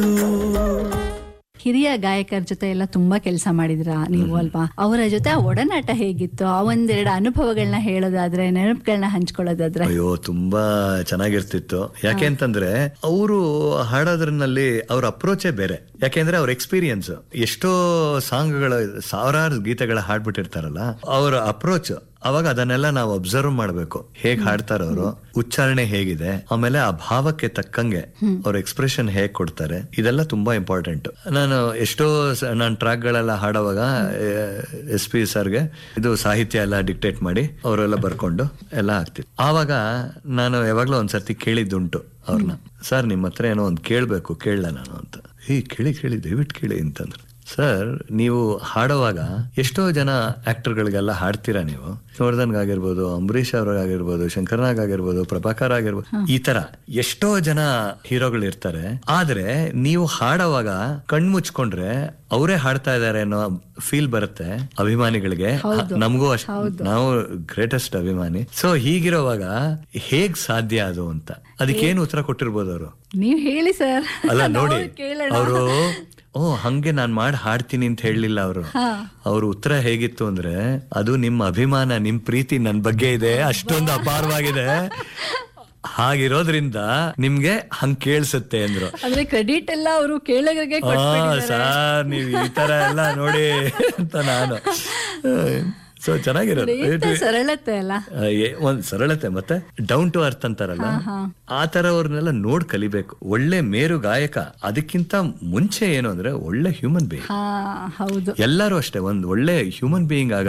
ಹಿರಿಯ ಗಾಯಕರ ಜೊತೆ ಎಲ್ಲ ತುಂಬಾ ಕೆಲಸ ಮಾಡಿದ್ರ ನೀವು ಅಲ್ವಾ ಅವರ ಜೊತೆ ಆ ಒಡನಾಟ ಹೇಗಿತ್ತು ಆ ಒಂದೆರಡು ಅನುಭವಗಳನ್ನ ಹೇಳೋದಾದ್ರೆ ನೆನಪುಗಳನ್ನ ಹಂಚ್ಕೊಳ್ಳೋದಾದ್ರೆ ಅಯ್ಯೋ ತುಂಬಾ ಚೆನ್ನಾಗಿರ್ತಿತ್ತು ಯಾಕೆ ಅಂತಂದ್ರೆ ಅವರು ಹಾಡೋದ್ರಲ್ಲಿ ಅವ್ರ ಅಪ್ರೋಚೇ ಬೇರೆ ಯಾಕೆಂದ್ರೆ ಅವ್ರ ಎಕ್ಸ್ಪೀರಿಯನ್ಸ್ ಎಷ್ಟೋ ಸಾಂಗ್ಗಳ ಸಾವಿರಾರು ಗೀತೆಗಳ ಹಾಡ್ಬಿಟ್ಟಿರ್ತಾರಲ್ಲ ಅವ್ರ ಅಪ್ರೋಚ್ ಅವಾಗ ಅದನ್ನೆಲ್ಲ ನಾವು ಅಬ್ಸರ್ವ್ ಮಾಡ್ಬೇಕು ಹೇಗ್ ಹಾಡ್ತಾರ ಅವರು ಉಚ್ಚಾರಣೆ ಹೇಗಿದೆ ಆಮೇಲೆ ಆ ಭಾವಕ್ಕೆ ತಕ್ಕಂಗೆ ಅವ್ರ ಎಕ್ಸ್ಪ್ರೆಷನ್ ಹೇಗ್ ಕೊಡ್ತಾರೆ ಇದೆಲ್ಲ ತುಂಬಾ ಇಂಪಾರ್ಟೆಂಟ್ ನಾನು ಎಷ್ಟೋ ನಾನು ಟ್ರ್ಯಾಕ್ ಗಳೆಲ್ಲ ಹಾಡುವಾಗ ಎಸ್ ಪಿ ಸರ್ಗೆ ಇದು ಸಾಹಿತ್ಯ ಎಲ್ಲ ಡಿಕ್ಟೇಟ್ ಮಾಡಿ ಅವರೆಲ್ಲ ಬರ್ಕೊಂಡು ಎಲ್ಲ ಆಗ್ತಿತ್ತು ಆವಾಗ ನಾನು ಯಾವಾಗ್ಲೂ ಒಂದ್ಸರ್ತಿ ಕೇಳಿದ್ದುಂಟು ಅವ್ರನ್ನ ಸರ್ ನಿಮ್ಮ ಹತ್ರ ಏನೋ ಒಂದು ಕೇಳ್ಬೇಕು ಕೇಳಲ್ಲ ನಾನು ಅಂತ ಏ ಕೇಳಿ ಕೇಳಿ ದಯವಿಟ್ಟು ಕೇಳಿ ಅಂತಂದ್ರು ಸರ್ ನೀವು ಹಾಡುವಾಗ ಎಷ್ಟೋ ಜನ ಆಕ್ಟರ್ಗಳಿಗೆಲ್ಲ ಹಾಡ್ತೀರಾ ನೀವು ವರ್ಧನ್ ಆಗಿರ್ಬೋದು ಅಂಬರೀಷ್ ಅವ್ರಿಗಾಗಿರ್ಬೋದು ಶಂಕರ್ನಾಗ್ ಆಗಿರ್ಬೋದು ಪ್ರಭಾಕರ್ ಆಗಿರ್ಬೋದು ಈ ತರ ಎಷ್ಟೋ ಜನ ಹೀರೋಗಳು ಇರ್ತಾರೆ ಆದ್ರೆ ನೀವು ಹಾಡುವಾಗ ಕಣ್ ಮುಚ್ಕೊಂಡ್ರೆ ಅವರೇ ಹಾಡ್ತಾ ಇದಾರೆ ಅನ್ನೋ ಫೀಲ್ ಬರುತ್ತೆ ಅಭಿಮಾನಿಗಳಿಗೆ ನಮಗೂ ಅಷ್ಟೇ ನಾವು ಗ್ರೇಟೆಸ್ಟ್ ಅಭಿಮಾನಿ ಸೊ ಹೀಗಿರೋವಾಗ ಹೇಗ್ ಸಾಧ್ಯ ಅದು ಅಂತ ಅದಕ್ಕೇನು ಉತ್ತರ ಕೊಟ್ಟಿರ್ಬೋದು ಅವರು ನೀವ್ ಹೇಳಿ ಸರ್ ಅಲ್ಲ ನಾವು ನೋಡಿ ಕೇಳೋಣ ಅವರು ಓ ಹಂಗೆ ನಾನ್ ಮಾಡಿ ಹಾಡ್ತೀನಿ ಅಂತ ಹೇಳಲಿಲ್ಲ ಅವರು ಅವ್ರ ಉತ್ತರ ಹೇಗಿತ್ತು ಅಂದ್ರೆ ಅದು ನಿಮ್ಮ ಅಭಿಮಾನ ನಿಮ್ ಪ್ರೀತಿ ನನ್ ಬಗ್ಗೆ ಇದೆ ಅಷ್ಟೊಂದು ಅಪಾರವಾಗಿದೆ ಹಾಗಿರೋದ್ರಿಂದ ನಿಮ್ಗೆ ಹಂಗ್ ಕೇಳ್ಸುತ್ತೆ ಅಂದ್ರು ಅಂದ್ರೆ ಕ್ರೆಡಿಟ್ ಎಲ್ಲ ಅವರು ಕೇಳೋರಿಗೆ ಆ ಸಾರ್ ನೀವ್ ಈ ತರ ಎಲ್ಲ ನೋಡಿ ಅಂತ ನಾನು ಸೊ ಚೆನ್ನಾಗಿರೋದು ಎಂತ ಸರಳತೆ ಅಲ್ಲ ಆ, ಏ- ಒಂದ್ ಸರಳತೆ ಮತ್ತೆ ಡೌನ್ ಟು ಅರ್ತ್ ಅಂತಾರಲ್ಲ ಆ ತರ ಅವ್ರನ್ನೆಲ್ಲ ನೋಡ್ ಕಲಿಬೇಕು ಒಳ್ಳೆ ಮೇರು ಗಾಯಕ ಅದಕ್ಕಿಂತ ಮುಂಚೆ ಏನು ಅಂದ್ರೆ ಒಳ್ಳೆ ಹ್ಯೂಮನ್ ಬೀಯಿಂಗ್ ಹಾ ಹೌದು ಎಲ್ಲರೂ ಅಷ್ಟೇ ಒಂದ್ ಒಳ್ಳೆ ಹ್ಯೂಮನ್ ಬೀಯಿಂಗ್ ಆಗ